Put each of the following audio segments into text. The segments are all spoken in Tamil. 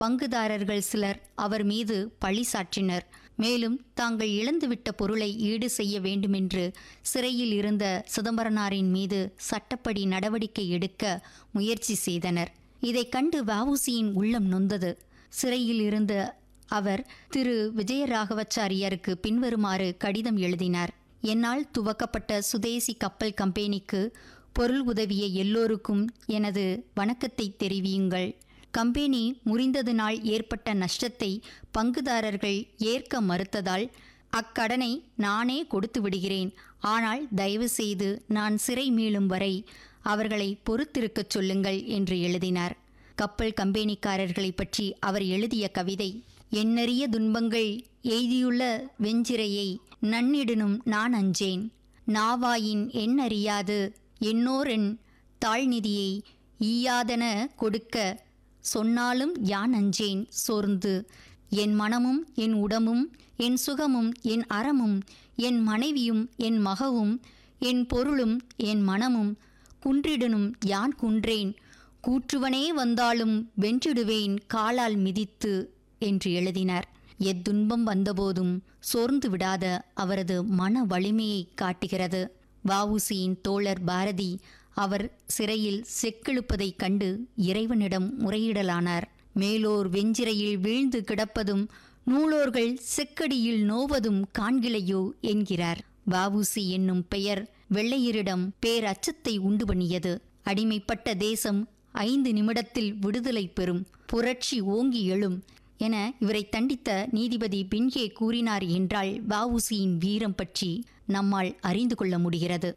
பங்குதாரர்கள் சிலர் அவர் மீது பழி சாற்றினர் மேலும் தாங்கள் இழந்துவிட்ட பொருளை ஈடு செய்ய வேண்டுமென்று சிறையில் இருந்த சிதம்பரனாரின் மீது சட்டப்படி நடவடிக்கை எடுக்க முயற்சி செய்தனர் இதைக் கண்டு வஉசியின் உள்ளம் நொந்தது சிறையில் இருந்த அவர் திரு விஜயராகவச்சாரியாருக்கு பின்வருமாறு கடிதம் எழுதினார் என்னால் துவக்கப்பட்ட சுதேசி கப்பல் கம்பெனிக்கு பொருள் உதவிய எல்லோருக்கும் எனது வணக்கத்தை தெரிவியுங்கள் கம்பெனி முறிந்ததினால் ஏற்பட்ட நஷ்டத்தை பங்குதாரர்கள் ஏற்க மறுத்ததால் அக்கடனை நானே கொடுத்து விடுகிறேன் ஆனால் தயவு செய்து நான் சிறை மீளும் வரை அவர்களை பொறுத்திருக்கச் சொல்லுங்கள் என்று எழுதினார் கப்பல் கம்பெனிக்காரர்களைப் பற்றி அவர் எழுதிய கவிதை எண்ணறிய துன்பங்கள் எய்தியுள்ள வெஞ்சிரையை நன்னிடனும் நான் அஞ்சேன் நாவாயின் எண்ணறியாது என்னோரென் தாழ்நிதியை ஈயாதன கொடுக்க சொன்னாலும் யான் அஞ்சேன் சோர்ந்து என் மனமும் என் உடம்பும் என் சுகமும் என் அறமும் என் மனைவியும் என் மகவும் என் பொருளும் என் மனமும் குன்றிடனும் யான் குன்றேன் கூற்றுவனே வந்தாலும் வென்றிடுவேன் காலால் மிதித்து என்று எழுதினார் எத்துன்பம் வந்தபோதும் சோர்ந்து விடாத அவரது மன வலிமையை காட்டுகிறது வஉசியின் தோழர் பாரதி அவர் சிறையில் செக்கெழுப்பதைக் கண்டு இறைவனிடம் முறையிடலானார் மேலோர் வெஞ்சிரையில் வீழ்ந்து கிடப்பதும் நூலோர்கள் செக்கடியில் நோவதும் காண்கிலையோ என்கிறார் வஉசி என்னும் பெயர் வெள்ளையரிடம் பேரச்சத்தை உண்டு பண்ணியது அடிமைப்பட்ட தேசம் ஐந்து நிமிடத்தில் விடுதலை பெறும் புரட்சி ஓங்கி எழும் என இவரை தண்டித்த நீதிபதி பின்கே கூறினார் என்றால் வஉசியின் வீரம் பற்றி நம்மால் அறிந்து கொள்ள முடிகிறது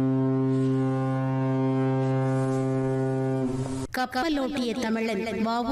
கப்பலோட்டிய தமிழன் வ